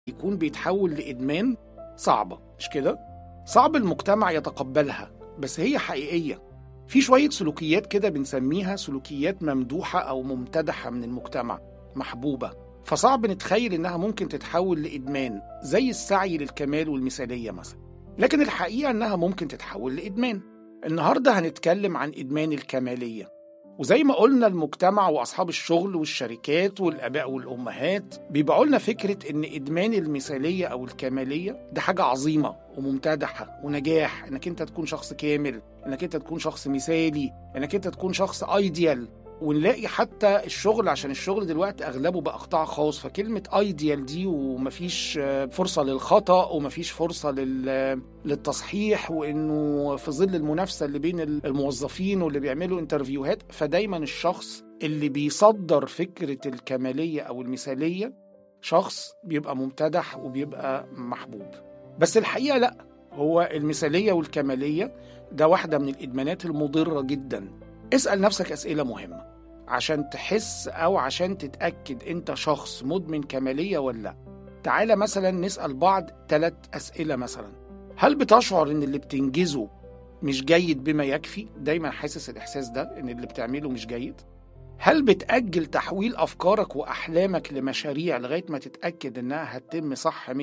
يكون بيتحول لإدمان صعبة مش كده؟ صعب المجتمع يتقبلها بس هي حقيقية في شوية سلوكيات كده بنسميها سلوكيات ممدوحة أو ممتدحة من المجتمع محبوبة فصعب نتخيل إنها ممكن تتحول لإدمان زي السعي للكمال والمثالية مثلا لكن الحقيقة إنها ممكن تتحول لإدمان النهاردة هنتكلم عن إدمان الكمالية وزي ما قلنا المجتمع واصحاب الشغل والشركات والاباء والامهات بيبيعوا لنا فكره ان ادمان المثاليه او الكماليه ده حاجه عظيمه وممتدحه ونجاح انك انت تكون شخص كامل انك انت تكون شخص مثالي انك انت تكون شخص ايديال ونلاقي حتى الشغل عشان الشغل دلوقتي اغلبه بقى قطاع خاص فكلمه ايديال دي ومفيش فرصه للخطا ومفيش فرصه لل... للتصحيح وانه في ظل المنافسه اللي بين الموظفين واللي بيعملوا انترفيوهات فدايما الشخص اللي بيصدر فكره الكماليه او المثاليه شخص بيبقى ممتدح وبيبقى محبوب بس الحقيقه لا هو المثاليه والكماليه ده واحده من الادمانات المضره جدا اسال نفسك اسئله مهمه عشان تحس او عشان تتاكد انت شخص مدمن كماليه ولا لا تعالى مثلا نسال بعض ثلاث اسئله مثلا هل بتشعر ان اللي بتنجزه مش جيد بما يكفي دايما حاسس الاحساس ده ان اللي بتعمله مش جيد هل بتأجل تحويل أفكارك وأحلامك لمشاريع لغاية ما تتأكد إنها هتتم صح 100%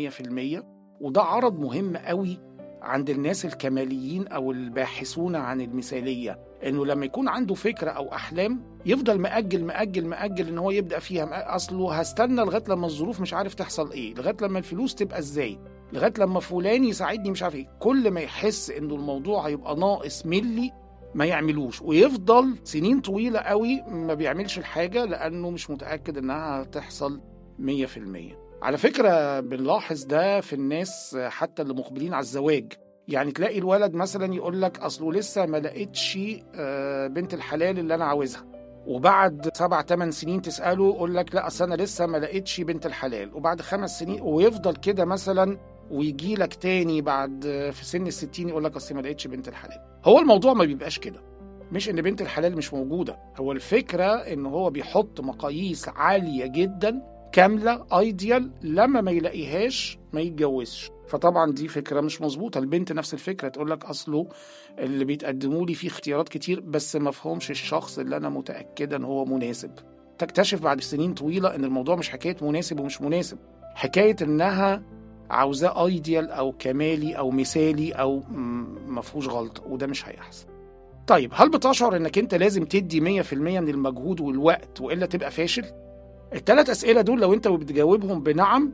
وده عرض مهم قوي عند الناس الكماليين أو الباحثون عن المثالية إنه لما يكون عنده فكرة أو أحلام يفضل مأجل مأجل مأجل إن هو يبدأ فيها أصله هستنى لغاية لما الظروف مش عارف تحصل إيه لغاية لما الفلوس تبقى إزاي لغاية لما فلان يساعدني مش عارف إيه كل ما يحس إنه الموضوع هيبقى ناقص ملي ما يعملوش ويفضل سنين طويلة قوي ما بيعملش الحاجة لأنه مش متأكد إنها هتحصل 100% على فكرة بنلاحظ ده في الناس حتى اللي مقبلين على الزواج يعني تلاقي الولد مثلا يقول لك أصله لسه ما لقيتش بنت الحلال اللي أنا عاوزها وبعد سبع ثمان سنين تسأله يقول لك لا أصل أنا لسه ما لقيتش بنت الحلال وبعد خمس سنين ويفضل كده مثلا ويجي لك تاني بعد في سن الستين يقول لك أصل ما لقيتش بنت الحلال هو الموضوع ما بيبقاش كده مش ان بنت الحلال مش موجوده هو الفكره ان هو بيحط مقاييس عاليه جدا كامله ايديال لما ما يلاقيهاش ما يتجوزش فطبعا دي فكره مش مظبوطه البنت نفس الفكره تقول لك اصله اللي بيتقدموا لي فيه اختيارات كتير بس ما فهمش الشخص اللي انا متاكده ان هو مناسب تكتشف بعد سنين طويله ان الموضوع مش حكايه مناسب ومش مناسب حكايه انها عاوزاه ايديال او كمالي او مثالي او ما فيهوش غلطه وده مش هيحصل طيب هل بتشعر انك انت لازم تدي 100% من المجهود والوقت والا تبقى فاشل الثلاث اسئله دول لو انت بتجاوبهم بنعم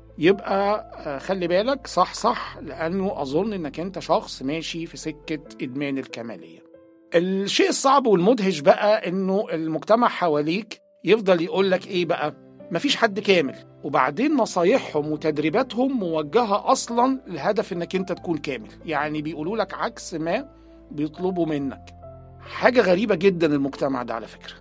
يبقى خلي بالك صح صح لانه اظن انك انت شخص ماشي في سكه ادمان الكماليه الشيء الصعب والمدهش بقى انه المجتمع حواليك يفضل يقول لك ايه بقى مفيش حد كامل وبعدين نصايحهم وتدريباتهم موجهه اصلا لهدف انك انت تكون كامل يعني بيقولوا لك عكس ما بيطلبوا منك حاجه غريبه جدا المجتمع ده على فكره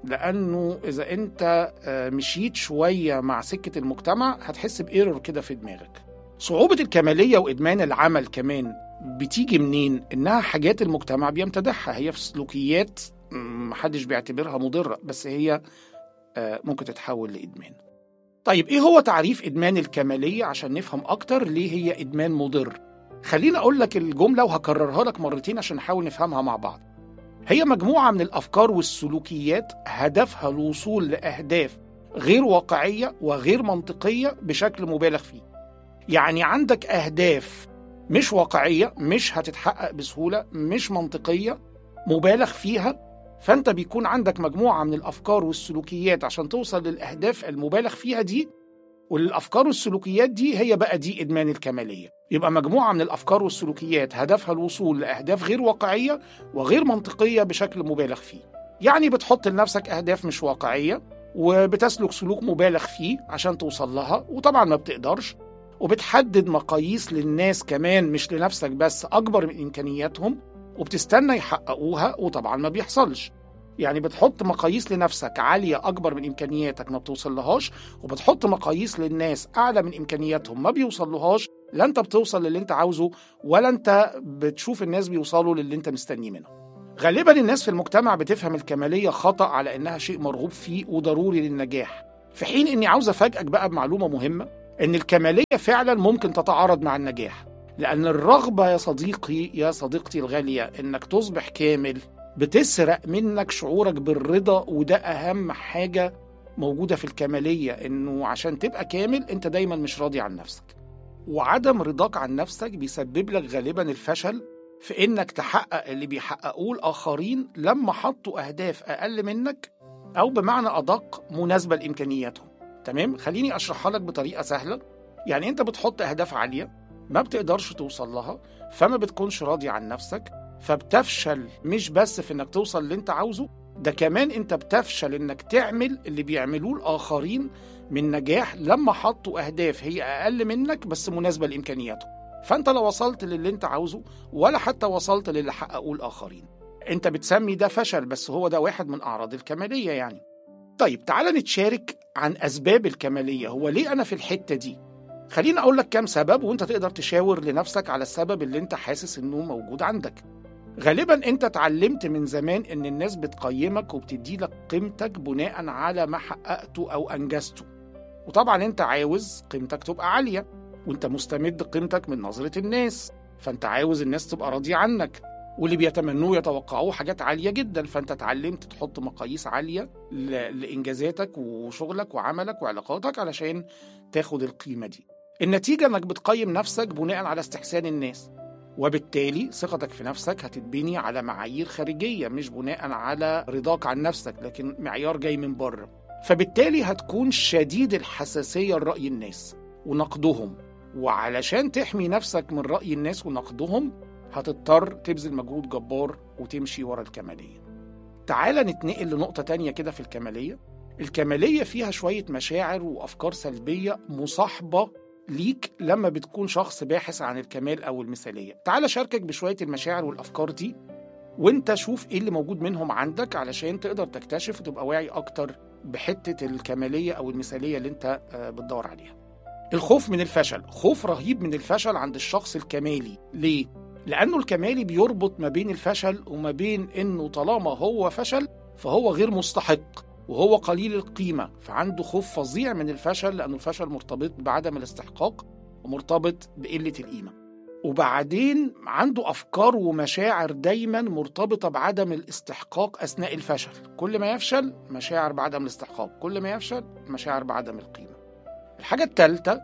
لانه اذا انت مشيت شويه مع سكه المجتمع هتحس بايرور كده في دماغك صعوبه الكماليه وادمان العمل كمان بتيجي منين انها حاجات المجتمع بيمتدحها هي في سلوكيات محدش بيعتبرها مضره بس هي ممكن تتحول لادمان طيب ايه هو تعريف ادمان الكماليه عشان نفهم اكتر ليه هي ادمان مضر خليني اقول لك الجمله وهكررها لك مرتين عشان نحاول نفهمها مع بعض هي مجموعه من الافكار والسلوكيات هدفها الوصول لاهداف غير واقعيه وغير منطقيه بشكل مبالغ فيه يعني عندك اهداف مش واقعيه مش هتتحقق بسهوله مش منطقيه مبالغ فيها فانت بيكون عندك مجموعه من الافكار والسلوكيات عشان توصل للاهداف المبالغ فيها دي والافكار والسلوكيات دي هي بقى دي ادمان الكماليه يبقى مجموعه من الافكار والسلوكيات هدفها الوصول لاهداف غير واقعيه وغير منطقيه بشكل مبالغ فيه يعني بتحط لنفسك اهداف مش واقعيه وبتسلك سلوك مبالغ فيه عشان توصل لها وطبعا ما بتقدرش وبتحدد مقاييس للناس كمان مش لنفسك بس اكبر من امكانياتهم وبتستنى يحققوها وطبعا ما بيحصلش يعني بتحط مقاييس لنفسك عالية أكبر من إمكانياتك ما بتوصلهاش وبتحط مقاييس للناس أعلى من إمكانياتهم ما بيوصلهاش لا أنت بتوصل للي أنت عاوزه ولا أنت بتشوف الناس بيوصلوا للي أنت مستنيه منهم غالبا الناس في المجتمع بتفهم الكمالية خطأ على إنها شيء مرغوب فيه وضروري للنجاح في حين إني عاوز أفاجئك بقى بمعلومة مهمة ان الكماليه فعلا ممكن تتعارض مع النجاح لان الرغبه يا صديقي يا صديقتي الغاليه انك تصبح كامل بتسرق منك شعورك بالرضا وده اهم حاجه موجوده في الكماليه انه عشان تبقى كامل انت دايما مش راضي عن نفسك وعدم رضاك عن نفسك بيسبب لك غالبا الفشل في انك تحقق اللي بيحققوه الاخرين لما حطوا اهداف اقل منك او بمعنى ادق مناسبه لامكانياتهم تمام خليني اشرحها لك بطريقه سهله يعني انت بتحط اهداف عاليه ما بتقدرش توصل لها فما بتكونش راضي عن نفسك فبتفشل مش بس في انك توصل اللي انت عاوزه ده كمان انت بتفشل انك تعمل اللي بيعملوه الاخرين من نجاح لما حطوا اهداف هي اقل منك بس مناسبه لامكانياتهم فانت لا وصلت للي انت عاوزه ولا حتى وصلت للي حققوه الاخرين انت بتسمي ده فشل بس هو ده واحد من اعراض الكماليه يعني طيب تعال نتشارك عن اسباب الكماليه هو ليه انا في الحته دي خليني اقول لك كام سبب وانت تقدر تشاور لنفسك على السبب اللي انت حاسس انه موجود عندك غالبا انت اتعلمت من زمان ان الناس بتقيمك وبتدي لك قيمتك بناء على ما حققته او انجزته وطبعا انت عاوز قيمتك تبقى عاليه وانت مستمد قيمتك من نظره الناس فانت عاوز الناس تبقى راضيه عنك واللي بيتمنوه يتوقعوه حاجات عاليه جدا فانت اتعلمت تحط مقاييس عاليه ل- لانجازاتك وشغلك وعملك وعلاقاتك علشان تاخد القيمه دي النتيجه انك بتقيم نفسك بناء على استحسان الناس وبالتالي ثقتك في نفسك هتتبني على معايير خارجيه مش بناء على رضاك عن نفسك لكن معيار جاي من بره فبالتالي هتكون شديد الحساسيه لراي الناس ونقدهم وعلشان تحمي نفسك من راي الناس ونقدهم هتضطر تبذل مجهود جبار وتمشي ورا الكماليه تعال نتنقل لنقطه تانية كده في الكماليه الكماليه فيها شويه مشاعر وافكار سلبيه مصاحبه ليك لما بتكون شخص باحث عن الكمال او المثاليه تعال اشاركك بشويه المشاعر والافكار دي وانت شوف ايه اللي موجود منهم عندك علشان تقدر تكتشف وتبقى واعي اكتر بحته الكماليه او المثاليه اللي انت آه، بتدور عليها الخوف من الفشل خوف رهيب من الفشل عند الشخص الكمالي ليه لانه الكمالي بيربط ما بين الفشل وما بين انه طالما هو فشل فهو غير مستحق وهو قليل القيمة فعنده خوف فظيع من الفشل لأنه الفشل مرتبط بعدم الاستحقاق ومرتبط بقلة القيمة وبعدين عنده أفكار ومشاعر دايما مرتبطة بعدم الاستحقاق أثناء الفشل كل ما يفشل مشاعر بعدم الاستحقاق كل ما يفشل مشاعر بعدم القيمة الحاجة الثالثة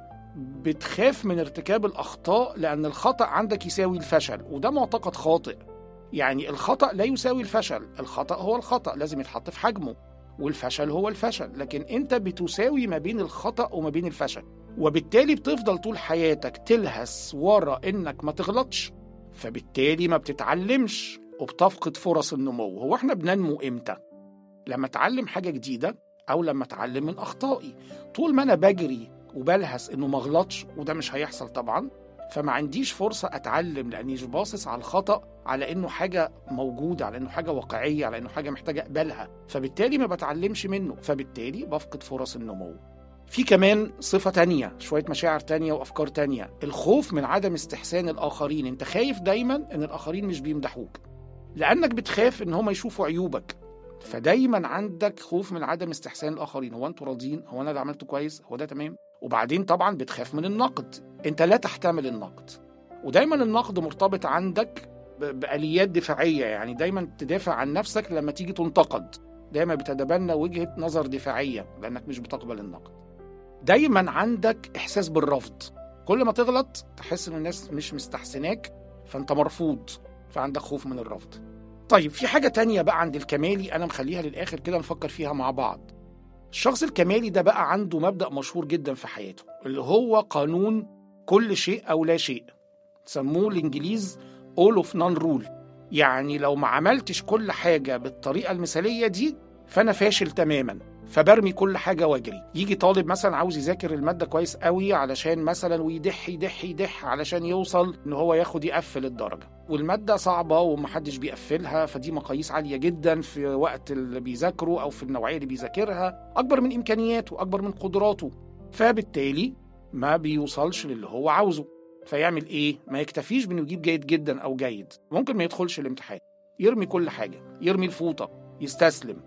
بتخاف من ارتكاب الأخطاء لأن الخطأ عندك يساوي الفشل وده معتقد خاطئ يعني الخطأ لا يساوي الفشل الخطأ هو الخطأ لازم يتحط في حجمه والفشل هو الفشل لكن انت بتساوي ما بين الخطأ وما بين الفشل وبالتالي بتفضل طول حياتك تلهس ورا انك ما تغلطش فبالتالي ما بتتعلمش وبتفقد فرص النمو هو احنا بننمو امتى لما اتعلم حاجة جديدة او لما اتعلم من اخطائي طول ما انا بجري وبلهس انه ما اغلطش وده مش هيحصل طبعا فما عنديش فرصة أتعلم لأني مش باصص على الخطأ على إنه حاجة موجودة على إنه حاجة واقعية على إنه حاجة محتاجة أقبلها فبالتالي ما بتعلمش منه فبالتالي بفقد فرص النمو في كمان صفة تانية شوية مشاعر تانية وأفكار تانية الخوف من عدم استحسان الآخرين أنت خايف دايما إن الآخرين مش بيمدحوك لأنك بتخاف إن هم يشوفوا عيوبك فدايما عندك خوف من عدم استحسان الآخرين هو أنتوا راضيين هو أنا اللي عملته كويس هو ده تمام وبعدين طبعا بتخاف من النقد انت لا تحتمل النقد ودايما النقد مرتبط عندك ب- بآليات دفاعية يعني دايما تدافع عن نفسك لما تيجي تنتقد دايما بتتبنى وجهة نظر دفاعية لأنك مش بتقبل النقد دايما عندك إحساس بالرفض كل ما تغلط تحس إن الناس مش مستحسناك فأنت مرفوض فعندك خوف من الرفض طيب في حاجة تانية بقى عند الكمالي أنا مخليها للآخر كده نفكر فيها مع بعض الشخص الكمالي ده بقى عنده مبدأ مشهور جدا في حياته اللي هو قانون كل شيء أو لا شيء سموه الإنجليز all of none rule يعني لو ما عملتش كل حاجة بالطريقة المثالية دي فأنا فاشل تماما فبرمي كل حاجة واجري يجي طالب مثلا عاوز يذاكر المادة كويس قوي علشان مثلا ويدح يدح يدح علشان يوصل ان هو ياخد يقفل الدرجة والمادة صعبة ومحدش بيقفلها فدي مقاييس عالية جدا في وقت اللي بيذاكره او في النوعية اللي بيذاكرها اكبر من امكانياته اكبر من قدراته فبالتالي ما بيوصلش للي هو عاوزه فيعمل ايه ما يكتفيش بانه يجيب جيد جدا او جيد ممكن ما يدخلش الامتحان يرمي كل حاجة يرمي الفوطة يستسلم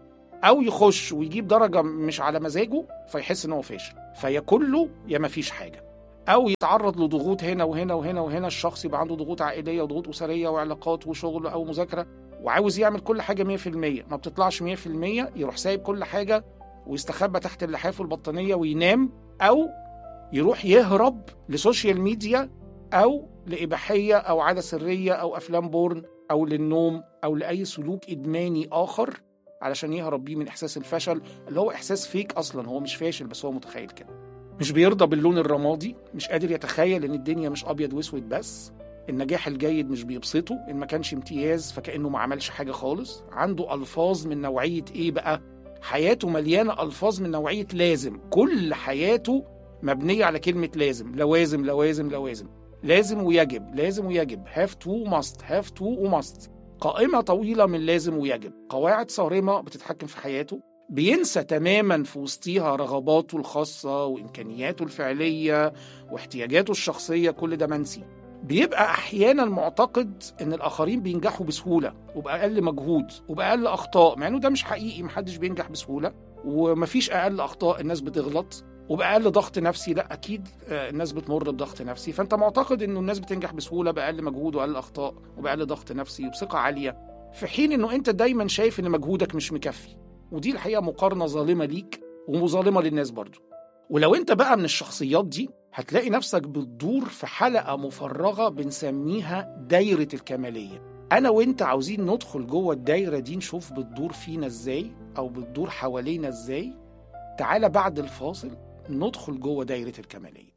او يخش ويجيب درجه مش على مزاجه فيحس ان هو فاشل فيا كله يا ما فيش حاجه او يتعرض لضغوط هنا وهنا وهنا وهنا الشخص يبقى عنده ضغوط عائليه وضغوط اسريه وعلاقات وشغل او مذاكره وعاوز يعمل كل حاجه 100% ما بتطلعش 100% يروح سايب كل حاجه ويستخبى تحت اللحاف والبطانيه وينام او يروح يهرب لسوشيال ميديا او لاباحيه او عاده سريه او افلام بورن او للنوم او لاي سلوك ادماني اخر علشان يهرب بيه من احساس الفشل اللي هو احساس فيك اصلا هو مش فاشل بس هو متخيل كده مش بيرضى باللون الرمادي مش قادر يتخيل ان الدنيا مش ابيض واسود بس النجاح الجيد مش بيبسطه ان ما كانش امتياز فكانه ما عملش حاجه خالص عنده الفاظ من نوعيه ايه بقى حياته مليانه الفاظ من نوعيه لازم كل حياته مبنيه على كلمه لازم لوازم لوازم لوازم لازم ويجب لازم ويجب have to must have to وماست قائمة طويلة من لازم ويجب قواعد صارمة بتتحكم في حياته بينسى تماما في وسطيها رغباته الخاصة وإمكانياته الفعلية واحتياجاته الشخصية كل ده منسي بيبقى أحيانا معتقد إن الآخرين بينجحوا بسهولة وبأقل مجهود وبأقل أخطاء مع إنه ده مش حقيقي محدش بينجح بسهولة ومفيش أقل أخطاء الناس بتغلط وبأقل ضغط نفسي لا أكيد الناس بتمر بضغط نفسي فأنت معتقد إنه الناس بتنجح بسهولة بأقل مجهود وأقل أخطاء وبأقل ضغط نفسي وبثقة عالية في حين إنه أنت دايما شايف إن مجهودك مش مكفي ودي الحقيقة مقارنة ظالمة ليك ومظالمة للناس برضو ولو أنت بقى من الشخصيات دي هتلاقي نفسك بتدور في حلقة مفرغة بنسميها دايرة الكمالية أنا وأنت عاوزين ندخل جوه الدايرة دي نشوف بتدور فينا إزاي أو بتدور حوالينا إزاي تعالى بعد الفاصل ندخل جوه دايرة الكمالية